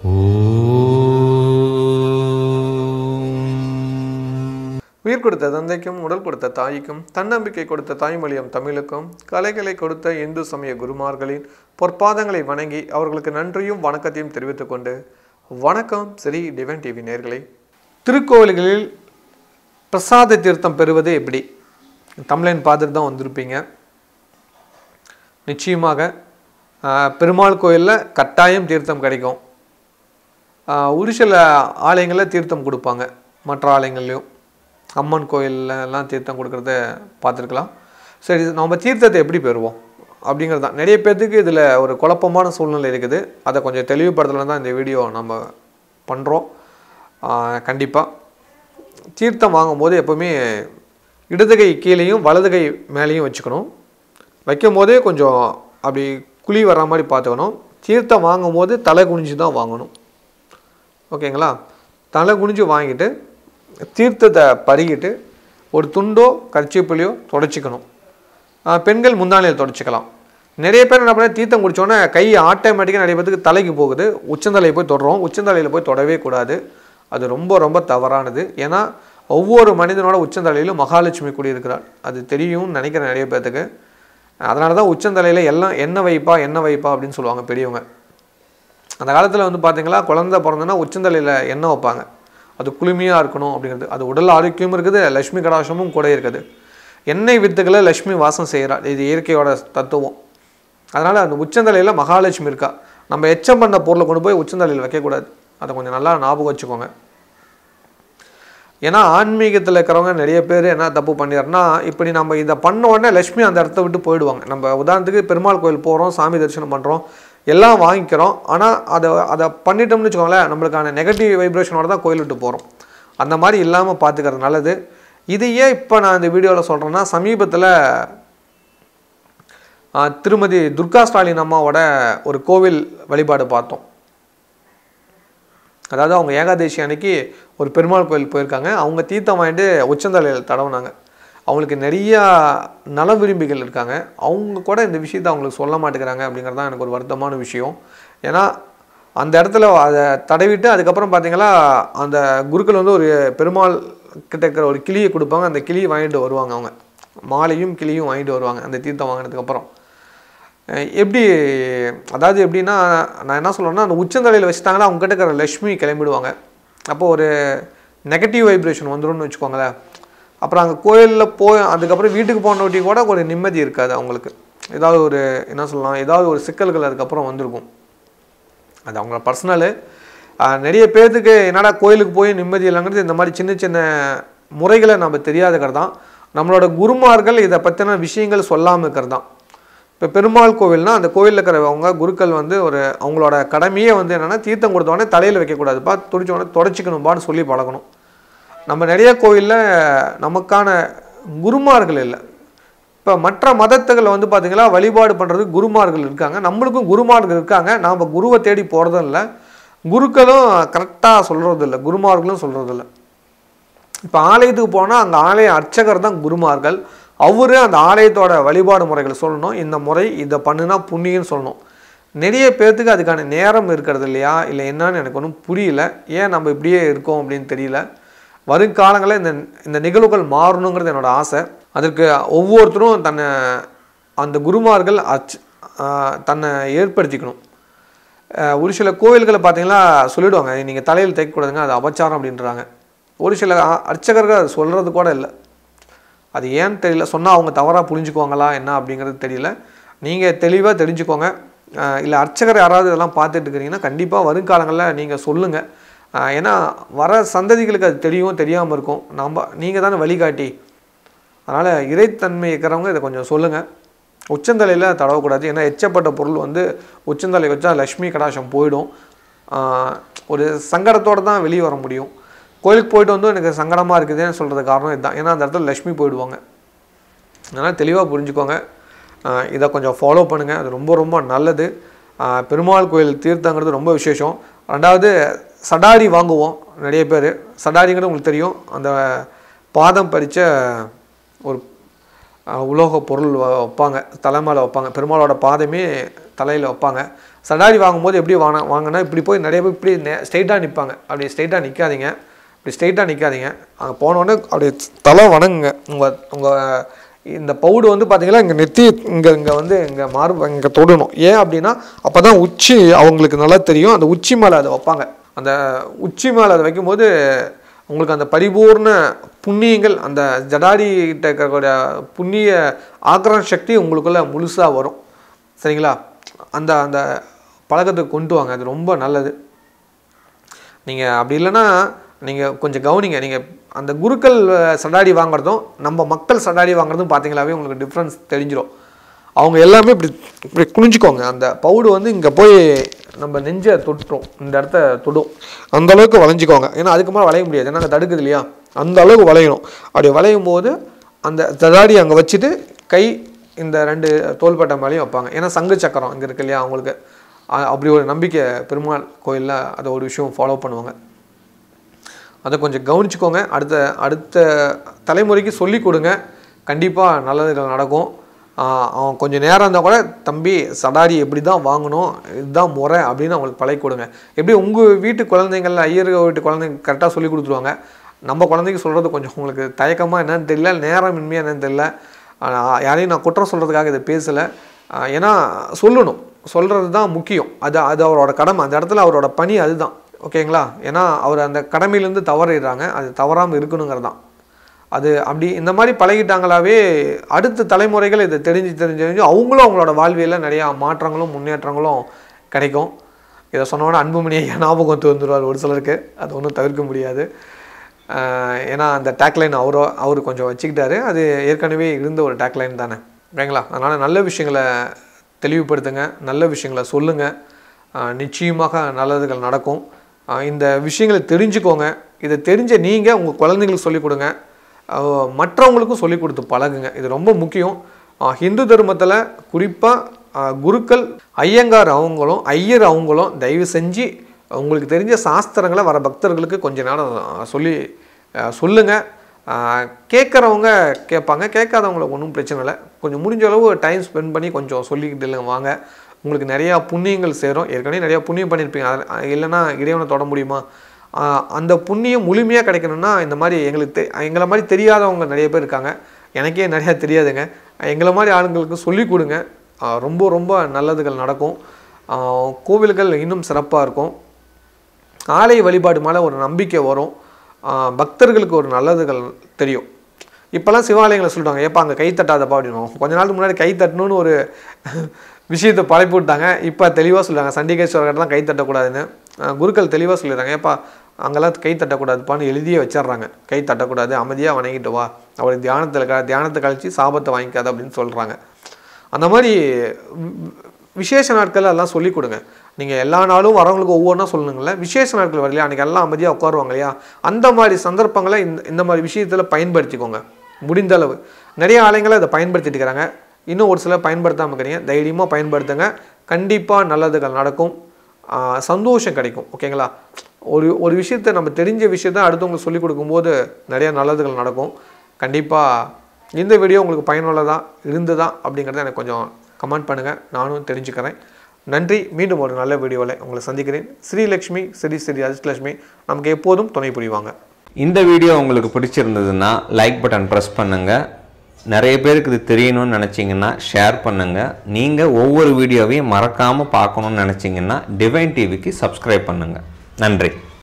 உயிர் கொடுத்த தந்தைக்கும் உடல் கொடுத்த தாய்க்கும் தன்னம்பிக்கை கொடுத்த தாய்மொழியம் தமிழுக்கும் கலைகளை கொடுத்த இந்து சமய குருமார்களின் பொற்பாதங்களை வணங்கி அவர்களுக்கு நன்றியும் வணக்கத்தையும் தெரிவித்துக் கொண்டு வணக்கம் ஸ்ரீ டிவன் டிவி நேர்களே திருக்கோவில்களில் பிரசாத தீர்த்தம் பெறுவது எப்படி தமிழன் பார்த்துட்டு தான் வந்திருப்பீங்க நிச்சயமாக ஆஹ், பெருமாள் கோயிலில் கட்டாயம் தீர்த்தம் கிடைக்கும் ஆஹ், ஒரு சில ஆலயங்களில் தீர்த்தம் கொடுப்பாங்க மற்ற ஆலயங்கள்லையும் அம்மன் கோயில்ல எல்லாம் தீர்த்தம் கொடுக்கறத பார்த்துருக்கலாம் சரி நம்ம தீர்த்தத்தை எப்படி பெறுவோம் அப்படிங்கிறது தான் நிறைய பேர்த்துக்கு இதில் ஒரு குழப்பமான சூழ்நிலை இருக்குது அதை கொஞ்சம் தெளிவுபடுத்தலாம் தான் இந்த வீடியோ நம்ம பண்ணுறோம் கண்டிப்பாக தீர்த்தம் வாங்கும்போது எப்போவுமே இடது கை கீழேயும் வலது கை மேலேயும் வச்சுக்கணும் வைக்கும் போதே கொஞ்சம் அப்படி குழி வர்ற மாதிரி பார்த்துக்கணும் தீர்த்தம் வாங்கும்போது தலை குனிஞ்சு தான் வாங்கணும் ஓகேங்களா தலை குனிஞ்சு வாங்கிட்டு தீர்த்தத்தை பருகிட்டு ஒரு துண்டோ கர்ச்சீப்புலையோ தொடச்சிக்கணும் ஆஹ் பெண்கள் முந்தானையில் தொடச்சிக்கலாம் நிறைய பேர் என்ன பண்ண தீர்த்தம் குடிச்சோன்னே கை ஆட்டோமேட்டிக்காக நிறைய பேருக்கு தலைக்கு போகுது உச்சந்தலையை போய் தொடுறோம் உச்சந்தலையில் போய் தொடவே கூடாது அது ரொம்ப ரொம்ப தவறானது ஏன்னா ஒவ்வொரு மனிதனோட உச்சந்தலையிலும் மகாலட்சுமி குடியிருக்கிறாள் அது தெரியும்னு நினைக்கிறேன் நிறைய பேர்த்துக்கு அதனால தான் உச்சந்தலையில் எல்லாம் எண்ணெய் வைப்பா எண்ணெய் வைப்பா அப்படின்னு சொல்லுவாங்க பெரியவங்க அந்த காலத்தில் வந்து பார்த்தீங்களா குழந்தை பிறந்தனா உச்சந்தலையில் எண்ணெய் வைப்பாங்க அது குளுமையாக இருக்கணும் அப்படிங்கிறது அது உடல் ஆரோக்கியமும் இருக்குது லக்ஷ்மி கடாசமும் கூட இருக்குது எண்ணெய் வித்துக்களை லக்ஷ்மி வாசம் செய்கிறாள் இது இயற்கையோட தத்துவம் அதனால் அந்த உச்சந்தலையில் மகாலட்சுமி இருக்கா நம்ம எச்சம் பண்ண பொருளை கொண்டு போய் உச்சந்தலையில் வைக்கக்கூடாது அதை கொஞ்சம் நல்லா ஞாபகம் வச்சுக்கோங்க ஏன்னா ஆன்மீகத்தில் இருக்கிறவங்க நிறைய பேர் என்ன தப்பு பண்ணிடுறனா இப்படி நம்ம இதை பண்ண உடனே லட்சுமி அந்த இடத்த விட்டு போயிடுவாங்க நம்ம உதாரணத்துக்கு பெருமாள் கோயில் போகிறோம் சாமி தரிசனம் பண்ணுறோம் எல்லாம் வாங்கிக்கிறோம் ஆனால் அதை அதை பண்ணிட்டோம்னு வச்சுக்கோங்களேன் நம்மளுக்கான நெகட்டிவ் வைப்ரேஷனோட தான் கோயில் விட்டு போகிறோம் அந்த மாதிரி இல்லாமல் பார்த்துக்கிறது நல்லது இது ஏன் இப்போ நான் இந்த வீடியோவில் சொல்கிறேன்னா சமீபத்தில் ஆஹ், திருமதி துர்கா ஸ்டாலின் அம்மாவோட ஒரு கோவில் வழிபாடு பார்த்தோம் அதாவது அவங்க ஏகாதேசி அன்னைக்கு ஒரு பெருமாள் கோயில் போயிருக்காங்க அவங்க தீர்த்தம் வாங்கிட்டு உச்சந்தலையில் தடவுனாங்க அவங்களுக்கு நிறையா நல விரும்பிகள் இருக்காங்க அவங்க கூட இந்த விஷயத்தை அவங்களுக்கு சொல்ல மாட்டேங்கிறாங்க அப்படிங்கிறது தான் எனக்கு ஒரு வருத்தமான விஷயம் ஏன்னா அந்த இடத்துல அதை தடவிட்டு அதுக்கப்புறம் பார்த்தீங்களா அந்த குருக்கள் வந்து ஒரு பெருமாள் கிட்ட இருக்கிற ஒரு கிளியை கொடுப்பாங்க அந்த கிளியை வாங்கிட்டு வருவாங்க அவங்க மாலையும் கிளியும் வாங்கிட்டு வருவாங்க அந்த தீர்த்தம் வாங்கினதுக்கப்புறம் அஹ் எப்படி அதாவது எப்படின்னா நான் என்ன சொல்கிறேன்னா அந்த உச்சந்தலையில் வச்சுட்டாங்கன்னா அவங்க கிட்ட இருக்கிற லக்ஷ்மி கிளம்பிடுவாங்க அப்போ ஒரு நெகட்டிவ் வைப்ரேஷன் வந்துரும்னு வச்சுக்கோங்களேன் அப்புறம் அங்கே கோயிலில் போய் அதுக்கப்புறம் வீட்டுக்கு போனவட்டி கூட ஒரு நிம்மதி இருக்காது அவங்களுக்கு ஏதாவது ஒரு என்ன சொல்லலாம் ஏதாவது ஒரு சிக்கல்கள் அதுக்கப்புறம் வந்திருக்கும் அது அவங்கள பர்சனலு நிறைய பேர்த்துக்கு என்னடா கோயிலுக்கு போய் நிம்மதி இல்லைங்கிறது இந்த மாதிரி சின்ன சின்ன முறைகளை நம்ம தெரியாதுக்கிறது தான் நம்மளோட குருமார்கள் இதை பற்றின விஷயங்கள் சொல்லாமல் இருக்கிறது தான் இப்போ பெருமாள் கோவில்னா அந்த கோவிலில் இருக்கிறவங்க குருக்கள் வந்து ஒரு அவங்களோட கடமையே வந்து என்னென்னா தீர்த்தம் கொடுத்தோடனே தலையில் வைக்கக்கூடாதுப்பா துடிச்ச உடனே தொடச்சிக்கணும்பான்னு சொல்லி பழகணும் நம்ம நிறைய கோவிலில் நமக்கான குருமார்கள் இல்லை இப்போ மற்ற மதத்துகளை வந்து பார்த்தீங்களா வழிபாடு பண்ணுறதுக்கு குருமார்கள் இருக்காங்க நம்மளுக்கும் குருமார்கள் இருக்காங்க நாம் குருவை தேடி போகிறதும் இல்லை குருக்களும் கரெக்டாக சொல்கிறது இல்லை குருமார்களும் சொல்கிறது இல்லை இப்போ ஆலயத்துக்கு போனால் அங்கே ஆலய அர்ச்சகர் தான் குருமார்கள் அவரு அந்த ஆலயத்தோட வழிபாடு முறைகளை சொல்லணும் இந்த முறை இதை பண்ணுனா புண்ணியன்னு சொல்லணும் நிறைய பேர்த்துக்கு அதுக்கான நேரம் இருக்கிறது இல்லையா இல்லை என்னன்னு எனக்கு ஒன்றும் புரியல ஏன் நம்ம இப்படியே இருக்கோம் அப்படின்னு தெரியல வருங்காலங்களில் இந்த இந்த நிகழ்வுகள் மாறணுங்கிறது என்னோட ஆசை அதற்கு ஒவ்வொருத்தரும் தன்னை அந்த குருமார்கள் அர்ச் ஆஹ் தன்னை ஏற்படுத்திக்கணும் அஹ் ஒரு சில கோவில்களை பார்த்தீங்கன்னா சொல்லிடுவாங்க நீங்கள் தலையில் தைக்கக்கூடாதுங்க அது அபச்சாரம் அப்படின்றாங்க ஒரு சில அ- அர்ச்சகர்கள் அது சொல்கிறது கூட இல்லை அது ஏன்னு தெரியல சொன்னால் அவங்க தவறாக புரிஞ்சுக்குவாங்களா என்ன அப்படிங்கிறது தெரியல நீங்கள் தெளிவாக தெரிஞ்சுக்கோங்க இல்லை அர்ச்சகர் யாராவது இதெல்லாம் பார்த்துட்டு இருக்கிறீங்கன்னா கண்டிப்பாக வருங்காலங்களில் நீங்கள் சொல்லுங்கள் ஏன்னா வர சந்ததிகளுக்கு அது தெரியும் தெரியாமல் இருக்கும் நம்ம நீங்கள் தானே வழிகாட்டி அதனால் இறைத்தன்மை இருக்கிறவங்க இதை கொஞ்சம் சொல்லுங்கள் உச்சந்தலையில் தடவக்கூடாது ஏன்னா எச்சப்பட்ட பொருள் வந்து உச்சந்தலை வச்சா லக்ஷ்மி கடாசம் போயிடும் ஆஹ் ஒரு சங்கடத்தோடு தான் வெளியே வர முடியும் கோயிலுக்கு போயிட்டு வந்து எனக்கு சங்கடமாக இருக்குதுன்னு சொல்கிறது காரணம் இதுதான் ஏன்னா அந்த இடத்துல லக்ஷ்மி போயிடுவாங்க அதனால் தெளிவாக புரிஞ்சுக்கோங்க ஆஹ் இதை கொஞ்சம் ஃபாலோ பண்ணுங்கள் அது ரொம்ப ரொம்ப நல்லது ஆஹ் பெருமாள் கோயில் தீர்த்தங்கிறது ரொம்ப விசேஷம் ரெண்டாவது சடாரி வாங்குவோம் நிறைய பேர் சடாரிங்கிறது உங்களுக்கு தெரியும் அந்த பாதம் பறித்த ஒரு அஹ், உலோக பொருள் வ- வைப்பாங்க தலை மேலே வைப்பாங்க பெருமாளோட பாதமே தலையில் வைப்பாங்க சடாரி வாங்கும்போது எப்படி வாங்க வாங்கினா இப்படி போய் நிறைய பேர் இப்படி ஸ்ட்ரைட்டாக நிற்பாங்க அப்படி ஸ்ட்ரைட்டாக நிற்காதீங்க இப்படி ஸ்ட்ரைட்டாக நிற்காதீங்க அங்கே போனோடனே அப்படியே தலை வணங்குங்க உங்கள் உங்கள் இந்த பவுடு வந்து பார்த்தீங்கன்னா இங்கே நெத்தி இங்கே இங்கே வந்து இங்கே மார்பு இங்கே தொடணும் ஏன் அப்படின்னா அப்போ தான் உச்சி அவங்களுக்கு நல்லா தெரியும் அந்த உச்சி மேலே அதை வைப்பாங்க அந்த உச்சி மேலே அதை வைக்கும்போது உங்களுக்கு அந்த பரிபூர்ண புண்ணியங்கள் அந்த ஜடாரிகிட்ட இருக்கக்கூடிய புண்ணிய ஆக்கிரம சக்தி உங்களுக்குள்ள முழுசாக வரும் சரிங்களா அந்த அந்த பழக்கத்தை கொண்டு வாங்க அது ரொம்ப நல்லது நீங்கள் அப்படி இல்லைன்னா நீங்கள் கொஞ்சம் கவனிங்க நீங்கள் அந்த குருக்கள் அஹ், சடாடி வாங்குறதும் நம்ம மக்கள் சடாடி வாங்குறதும் பார்த்தீங்களாவே உங்களுக்கு டிஃப்ரென்ஸ் தெரிஞ்சிடும் அவங்க எல்லாமே இப்படி இப்படி குனிஞ்சுக்கோங்க அந்த பவுடு வந்து இங்கே போய் நம்ம நெஞ்சை தொட்டுரும் இந்த இடத்த தொடும் அந்த அளவுக்கு வளைஞ்சிக்கோங்க ஏன்னா அதுக்கு மேலே வளைய முடியாது ஏன்னா அங்கே தடுக்குது இல்லையா அந்த அளவுக்கு வளையணும் அப்படி வளையும் போது அந்த சடாடி அங்கே வச்சுட்டு கை இந்த ரெண்டு தோள்பட்டை மேலேயும் வைப்பாங்க ஏன்னா சங்கு சக்கரம் இங்கே இருக்கு இல்லையா அவங்களுக்கு அ- அப்படி ஒரு நம்பிக்கை பெருமாள் கோயிலில் அதை ஒரு விஷயம் ஃபாலோ பண்ணுவாங்க அதை கொஞ்சம் கவனிச்சுக்கோங்க அடுத்த அடுத்த தலைமுறைக்கு சொல்லி கொடுங்க கண்டிப்பாக நல்லதுகள் நடக்கும் ஆஹ் அவன் கொஞ்சம் நேரம் இருந்தால் கூட தம்பி சடாரி எப்படி தான் வாங்கணும் இதுதான் முறை அப்படின்னு அவங்களுக்கு பழகி கொடுங்க எப்படி உங்கள் வீட்டு குழந்தைங்கள ஐயர் வீட்டு குழந்தைங்க கரெக்டாக சொல்லி கொடுத்துருவாங்க நம்ம குழந்தைக்கு சொல்கிறது கொஞ்சம் உங்களுக்கு தயக்கமாக என்னன்னு தெரியல நேரம் இன்மையாக என்னன்னு தெரியல ஆஹ் யாரையும் நான் குற்றம் சொல்கிறதுக்காக இதை பேசலை ஆஹ் ஏன்னா சொல்லணும் சொல்கிறது தான் முக்கியம் அது அது அவரோட கடமை அந்த இடத்துல அவரோட பணி அதுதான் ஓகேங்களா ஏன்னா அவர் அந்த கடமையிலேருந்து தவறிடுறாங்க அது தவறாமல் இருக்கணுங்கிறது தான் அது அப்படி இந்த மாதிரி பழகிட்டாங்களாவே அடுத்த தலைமுறைகள் இதை தெரிஞ்சு தெரிஞ்சு தெரிஞ்சு அவங்களும் அவங்களோட வாழ்வியலில் நிறையா மாற்றங்களும் முன்னேற்றங்களும் கிடைக்கும் இதை சொன்னோன்னா அன்புமணியை ஞாபகம் வந்து வந்துடுவார் ஒரு சிலருக்கு அது ஒன்றும் தவிர்க்க முடியாது ஆஹ் ஏன்னா அந்த டேக்லைன் அவரோ அவர் கொஞ்சம் வச்சுக்கிட்டாரு அது ஏற்கனவே இருந்த ஒரு டேக்லைன் தானே ஓகேங்களா அதனால் நல்ல விஷயங்களை தெளிவுபடுத்துங்க நல்ல விஷயங்களை சொல்லுங்கள் நிச்சயமாக நல்லதுகள் நடக்கும் ஆஹ் இந்த விஷயங்களை தெரிஞ்சுக்கோங்க இதை தெரிஞ்ச நீங்கள் உங்கள் குழந்தைங்களுக்கு சொல்லிக் கொடுங்க ஆஹ் மற்றவங்களுக்கும் சொல்லிக் கொடுத்து பழகுங்க இது ரொம்ப முக்கியம் ஆஹ் ஹிந்து தர்மத்தில் குறிப்பாக குருக்கள் ஐயங்கார் அவங்களும் ஐயர் அவங்களும் தயவு செஞ்சு உங்களுக்கு தெரிஞ்ச சாஸ்திரங்களை வர பக்தர்களுக்கு கொஞ்ச நேரம் ஆஹ் சொல்லி ஆஹ் சொல்லுங்க ஆஹ் கேட்குறவங்க கேட்பாங்க கேட்காதவங்களுக்கு ஒன்றும் பிரச்சனை இல்லை கொஞ்சம் முடிஞ்ச அளவு டைம் ஸ்பெண்ட் பண்ணி கொஞ்சம் சொல்லிக்கிட்டு இல்லைங்க வாங்க உங்களுக்கு நிறையா புண்ணியங்கள் சேரும் ஏற்கனவே நிறையா புண்ணியம் பண்ணியிருப்பீங்க அதில் இல்லைன்னா இறைவனை தொட முடியுமா ஆஹ் அந்த புண்ணியம் முழுமையாக கிடைக்கணும்னா இந்த மாதிரி எங்களுக்கு தெ எங்களை மாதிரி தெரியாதவங்க நிறைய பேர் இருக்காங்க எனக்கே நிறையா தெரியாதுங்க எங்களை மாதிரி ஆளுங்களுக்கு சொல்லிக் கொடுங்க ஆஹ் ரொம்ப ரொம்ப நல்லதுகள் நடக்கும் ஆஹ் கோவில்கள் இன்னும் சிறப்பாக இருக்கும் ஆலய வழிபாடு மேலே ஒரு நம்பிக்கை வரும் ஆஹ் பக்தர்களுக்கு ஒரு நல்லதுகள் தெரியும் இப்போல்லாம் சிவாலயங்களை சொல்லிட்டாங்க ஏப்பா அங்கே கை தட்டாதப்பா அப்படின்னும் கொஞ்ச நாளுக்கு முன்னாடி கை தட்டணும்னு ஒரு விஷயத்தை பழப்பி விட்டாங்க இப்போ தெளிவாக சொல்லுறாங்க சண்டிகேஸ்வரர்கிட்டலாம் கை தட்டக்கூடாதுன்னு ஆஹ் குருக்கள் தெளிவாக சொல்லிடுறாங்க ஏப்பா அங்கெல்லாம் கை தட்டக்கூடாதுப்பான்னு எழுதியே வச்சிடுறாங்க கை தட்டக்கூடாது அமைதியாக வணங்கிட்டு வா அவர் தியானத்தில் க தியானத்தை கழிச்சு சாபத்தை வாங்கிக்காத அப்படின்னு சொல்கிறாங்க அந்த மாதிரி வி- விசேஷ நாட்கள் எல்லாம் சொல்லிக் கொடுங்க நீங்கள் எல்லா நாளும் வரவங்களுக்கு ஒவ்வொன்றா சொல்லணுங்கள விசேஷ நாட்கள் வரலையா அன்றைக்கி எல்லாம் அமைதியாக உட்காருவாங்க இல்லையா அந்த மாதிரி சந்தர்ப்பங்களை இந்த இந்த மாதிரி விஷயத்தில் பயன்படுத்திக்கோங்க முடிந்த அளவு நிறைய ஆலயங்களை அதை பயன்படுத்திட்டு இருக்கிறாங்க இன்னும் ஒரு சிலர் பயன்படுத்தாமல் இருக்கிறீங்க தைரியமாக பயன்படுத்துங்க கண்டிப்பாக நல்லதுகள் நடக்கும் ஆஹ் சந்தோஷம் கிடைக்கும் ஓகேங்களா ஒரு ஒரு விஷயத்தை நம்ம தெரிஞ்ச விஷயத்த அடுத்தவங்களுக்கு சொல்லிக் கொடுக்கும்போது நிறைய நல்லதுகள் நடக்கும் கண்டிப்பாக இந்த வீடியோ உங்களுக்கு பயனுள்ளதா இருந்ததா அப்படிங்கிறத எனக்கு கொஞ்சம் கமெண்ட் பண்ணுங்கள் நானும் தெரிஞ்சுக்கிறேன் நன்றி மீண்டும் ஒரு நல்ல வீடியோவில் உங்களை சந்திக்கிறேன் ஸ்ரீலக்ஷ்மி ஸ்ரீ ஸ்ரீ அஜித்லட்சுமி நமக்கு எப்போதும் துணை புரிவாங்க இந்த வீடியோ உங்களுக்கு பிடிச்சிருந்ததுன்னா லைக் பட்டன் ப்ரெஸ் பண்ணுங்கள் நிறைய பேருக்கு இது தெரியணும்னு நினச்சிங்கன்னா ஷேர் பண்ணுங்கள் நீங்கள் ஒவ்வொரு வீடியோவையும் மறக்காமல் பார்க்கணும்னு நினச்சிங்கன்னா டிவைன் டிவிக்கு சப்ஸ்கிரைப் பண்ணுங்கள் நன்றி